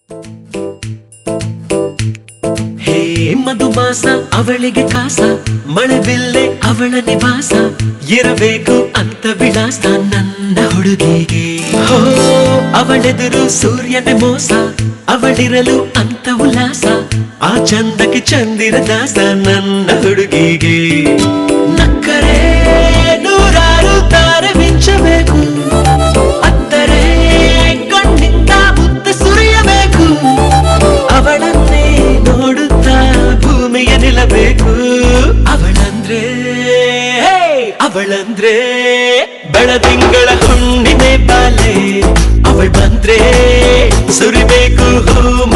ಹೇ ಮಧುಮಾಸ ಅವಳಿಗೆ ಕಾಸ ಮಳೆ ಬಿಲ್ಲೆ ಅವಳ ನಿವಾಸ ಇರಬೇಕು ಅಂತ ವಿಳಾಸ ನನ್ನ ಹುಡುಗಿಗೆ ಹೋ ಅವಳೆದುರು ಸೂರ್ಯನ ಮೋಸ ಅವಳಿರಲು ಅಂತ ಉಲ್ಲಾಸ ಆ ಚಂದಕ್ಕೆ ಚಂದಿರ ದಾಸ ನನ್ನ ಹುಡುಗಿಗೆ ನಕ್ಕರೆ ನೂರಾರು ತಾರೆ ಮಿಂಚಬೇಕು ಅತ್ತರೆ ಕಣ್ಣಿಂದ ಮುತ್ತ ಸುರಿಯಬೇಕು ಅವಳನ್ನೇ ನೋಡುತ್ತಾ ಭೂಮಿಯ ನಿಲ್ಲಬೇಕು ಅವಳಂದ್ರೆ ಹೇ, ಅವಳಂದ್ರೆ ಬೆಳದಿಂಗಳ ಹುಣ್ಣಿಮೆ ಬಾಲೆ ಅವள் ಬಂದ್ರೆ ಸುರಿಬೇಕು ಹೂ